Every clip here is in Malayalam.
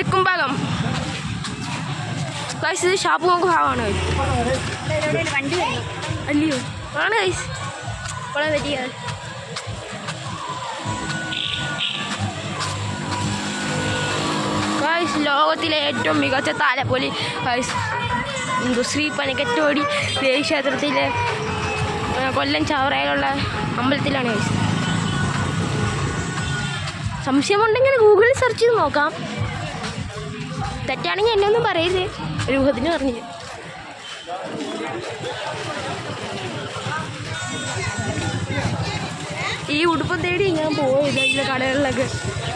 തെക്കും ഭാഗം ഗൈസ് ഇത് ഷാപ്പുമുക്ക് ഭാഗമാണ് guys. വണ്ടി വരുന്നു അല്ലയോ ആണ് ഗൈസ് ഇവിടെ പറ്റിയ ഗൈസ് ലോകത്തിലെ ഏറ്റവും മികച്ച താലപ്പൊലി ഗൈസ് എന്തോ ശ്രീ പനക്കറ്റോടി ദേവീക്ഷേത്രത്തിലെ ആ, കൊല്ലം ചവറയിലുള്ള അമ്പലത്തിലാണ് ഗൈസ് സംശയമുണ്ടെങ്കിൽ ഗൂഗിളിൽ സെർച്ച് ചെയ്ത് നോക്കാം തെറ്റാണെങ്കിൽ എന്നെ ഒന്നും പറയരുത് രൂപത്തിന് പറഞ്ഞില്ല ഈ ഉടുപ്പം തേടി ഞാൻ പോയില്ല ഇതിലെ കടകളിലൊക്കെ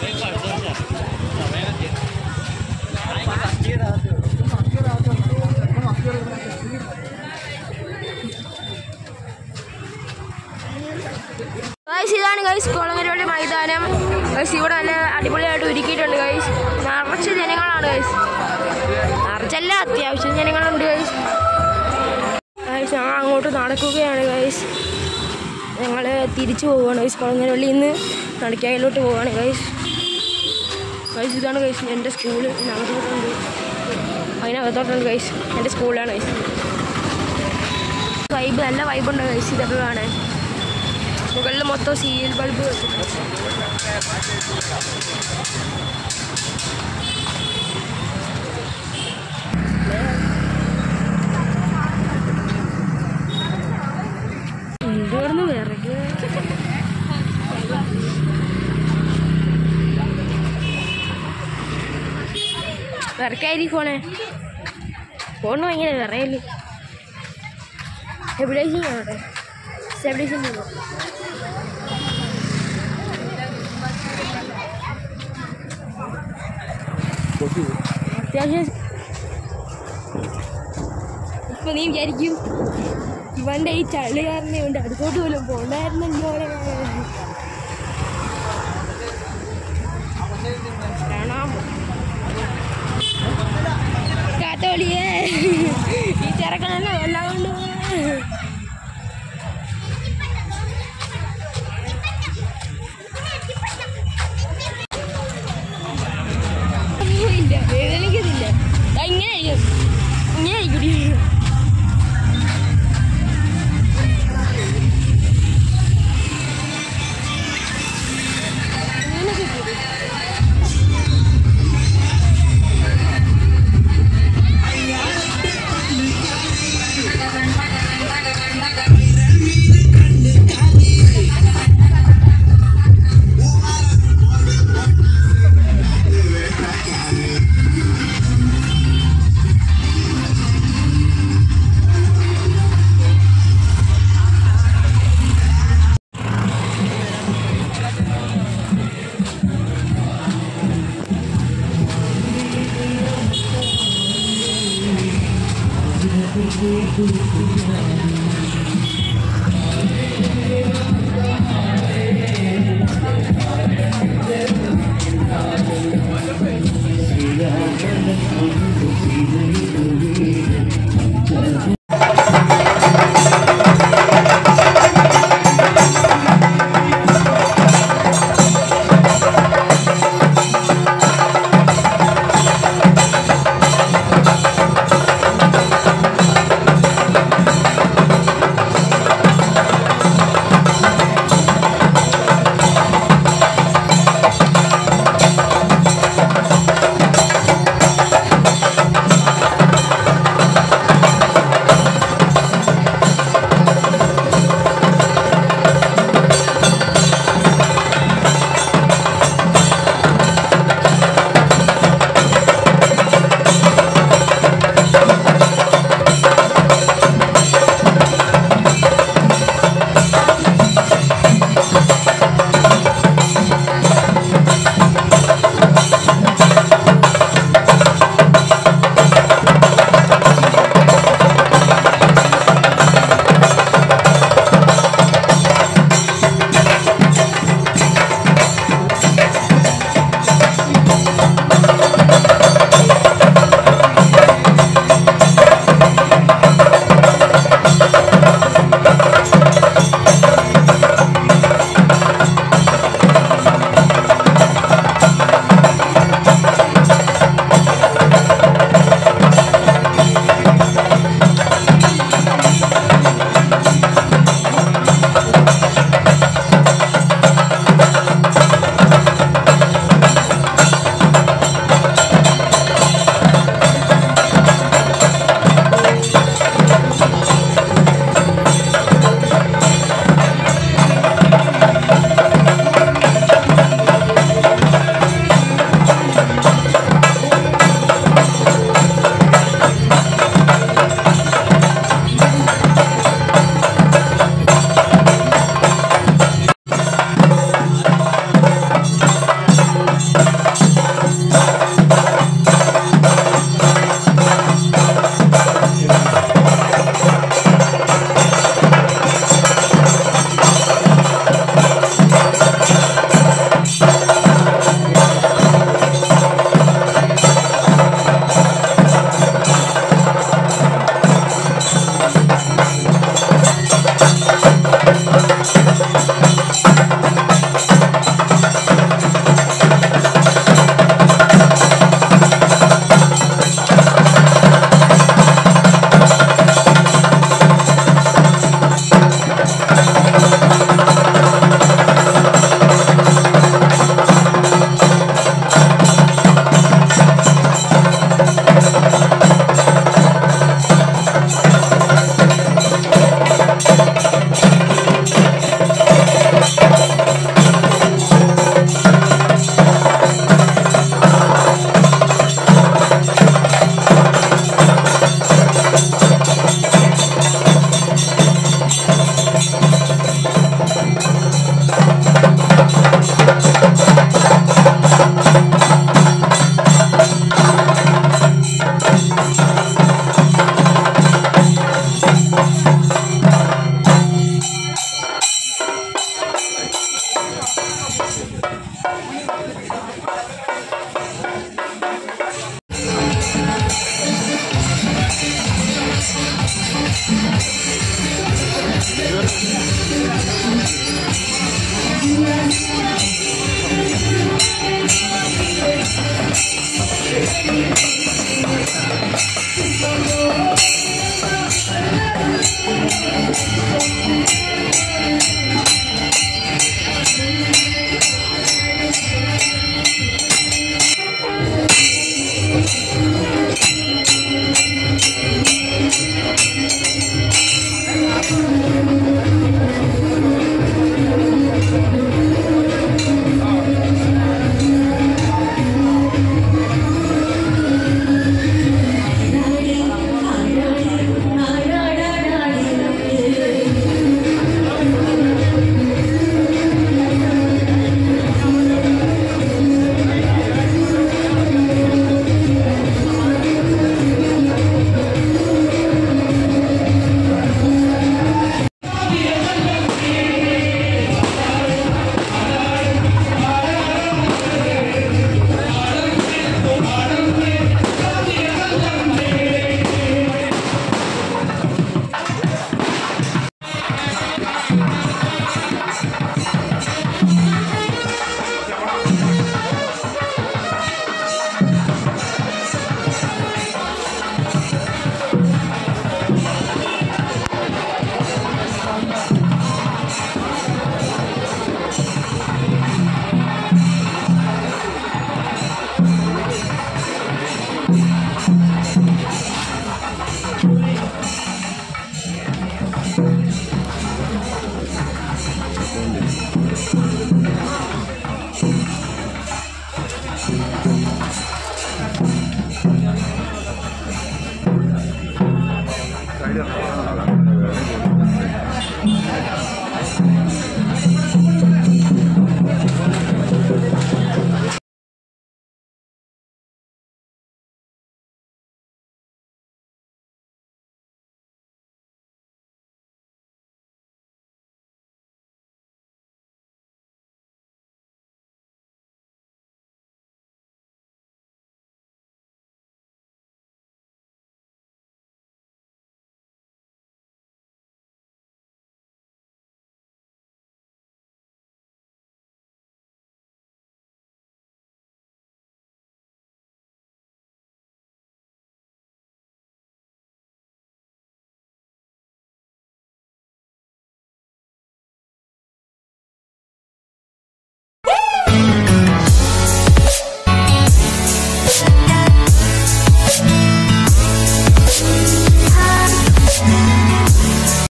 ഗൈസ് ഇതാണ് ഗൈസ് കുളങ്ങരവള്ളി മൈതാനം ഗൈസ് ഇവിടെ നല്ല അടിപൊളിയായിട്ട് ഒരുക്കിയിട്ടുണ്ട് ഗൈസ് നിറച്ച് ജനങ്ങളാണ് ഗൈസ് നിറച്ചല്ല അത്യാവശ്യം ജനങ്ങളുണ്ട് ഗൈസ് ഗൈസ് ഞങ്ങൾ അങ്ങോട്ട് നടക്കുകയാണ് ഗൈസ് ഞങ്ങൾ തിരിച്ചു പോവുകയാണ് ഗൈസ് കുളങ്ങരവള്ളിയിൽ നിന്ന് നടക്കായിലോട്ട് പോവുകയാണ് ഗൈസ് ഗൈസ് ഇതാണ് ഗൈസ് എൻ്റെ സ്കൂള് ഇതിനകത്തോട്ടുണ്ട് അതിനകത്തോട്ടുണ്ട് ഗൈസ് എൻ്റെ സ്കൂളാണ് ഗൈസ് വൈബ് നല്ല വൈബുണ്ട് ഗൈസ് ഇതൊക്കെ കാണാൻ മുകളിൽ മൊത്തം സീൽ ബൾബ് വെച്ചിട്ടുണ്ട് എന്തുവായിരുന്നു വിറക് വിറക്കായിരിക്കും ഫോണേ ഫോണ് ഭയങ്കര വിറയല് സ്റ്റെബിലൈസിങ് ആവട്ടെ സ്റ്റെബിലൈസിങ് ചെയ്തോ അത്യാവശ്യം ഇപ്പൊ നീ വിചാരിക്കും ഇവന്റെ ഈ ചളി കാരണം ഇവന്റെ അടുത്തോട്ട് പോലും പോണ്ടായിരുന്നല്ലോ കാണാം കാത്തോളിയേ ഈ ചെറുക്കണല്ലോ എല്ലാം കൊണ്ട് ഇല്ല വേദനിക്കുന്നില്ല ദാ ഇങ്ങനെ ആയിരിക്കും ഇങ്ങനെ ആയിരിക്കും ഇങ്ങനെയൊക്കെ ഇരിക്കും. Thank